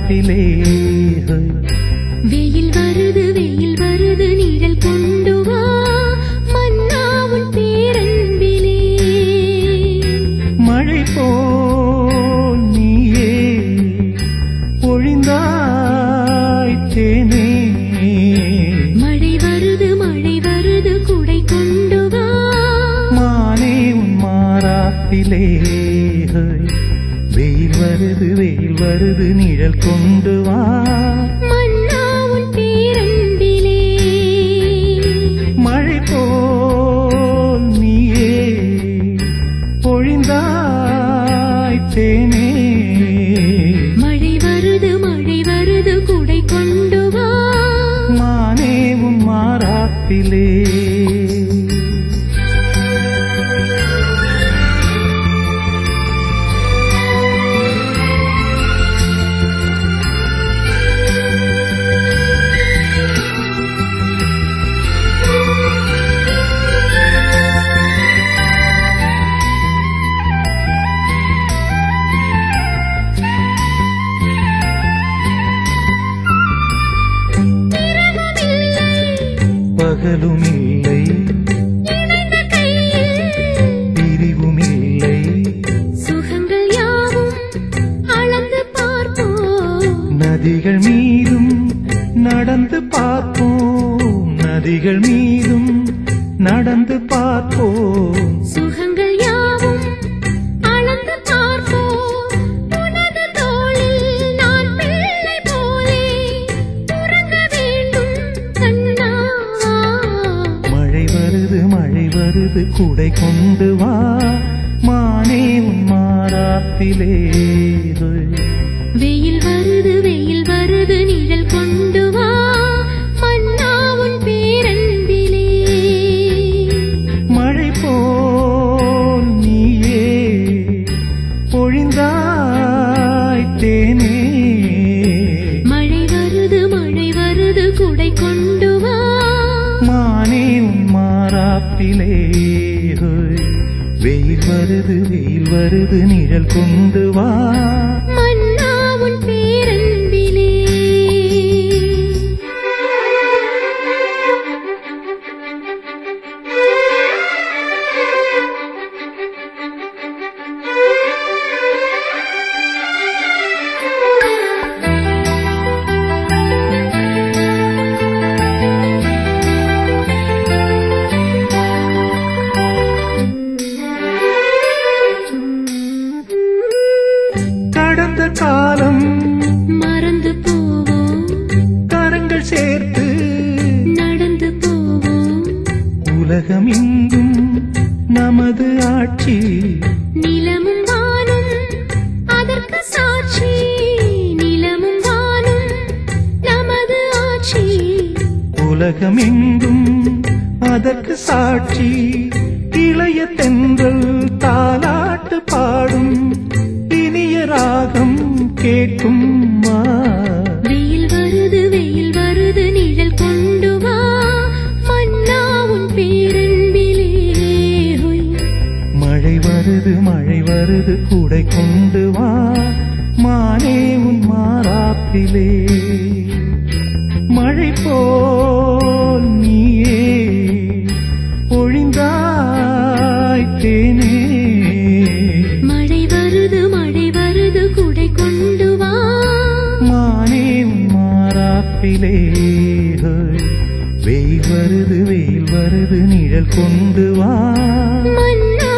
மாறாப்பிலே வெயில் வருது வெயில் வருது நிழல் கொண்டு வா மன்னாவும் பேரன்பிலே மழை போல் நீயே பொழிந்தாய் தேனே மழை வருது மழை வருது குடை கொண்டு வா மானே உன் மாறாப்பிலே வெயில் வருது வெயில் வருது நிழல் கொண்டு வா மன்னாவும் பேரன்பிலே மழை போல் நீயே பொழிந்தாய் தேனே மழை வருது மழை வருது குடை கொண்டு வா மானே உன் மாறாப்பிலே பகலும் இல்லை இணைந்த கையில் பிரிவும் இல்லை சுகங்கள் யாவும் அளந்து பார்ப்போம் நதிகள் மீதும் நடந்து பார்ப்போம் நதிகள் மீதும் நடந்து பார்ப்போம் சுகங்கள் யாவும் அளந்து பார்ப்போம் உனது தோளில் நான் பிள்ளை போலே உறங்க வேண்டும் கண்ணா மழை வருது மழை வருது குடை கொண்டு வா மானே உன் மாறாப்பிலே வெயில் வருது வெயில் வருது நிழல் கொண்டு வா மன்னா உன் பேரன்பிலே மழை போல் நீயே பொழிந்தாய் தேனே மழை வருது மழை வருது குடை கொண்டு வா மானே உன் மாறாப்பிலே வெயில் வருது வெயில் வருது நிழல் கொண்டு வா மன்னா உன் பேரன்பிலே கடந்த காலம் மறந்து போவோம் கரங்கள் சேர்த்து நடந்து போவோம் உலகம் எங்கும் நமது ஆட்சி நிலமும் வானும் அதற்கு சாட்சி நிலமும் வானும் நமது ஆட்சி உலகம் எங்கும் அதற்கு சாட்சி இளைய தென்றல் தாலாட்டு பாடும் இனிய ராகம் கேட்கும் வா வெயில் வருது வெயில் வருது நிழல் கொண்டு வா மன்னா உன் பேரன்பிலே ஹொய். மழை வருது மழை வருது கூடை கொண்டு வா மானே உன் மாறாப்பிலே மழை போல் நீயே பொழிந்தாய் தேனே மழை வருது மழை வருது குடை கொண்டு வா மானே உன் மாறாப்பிலே வெயில் வருது வெயில் வருது நிழல் கொண்டு வா மன்னா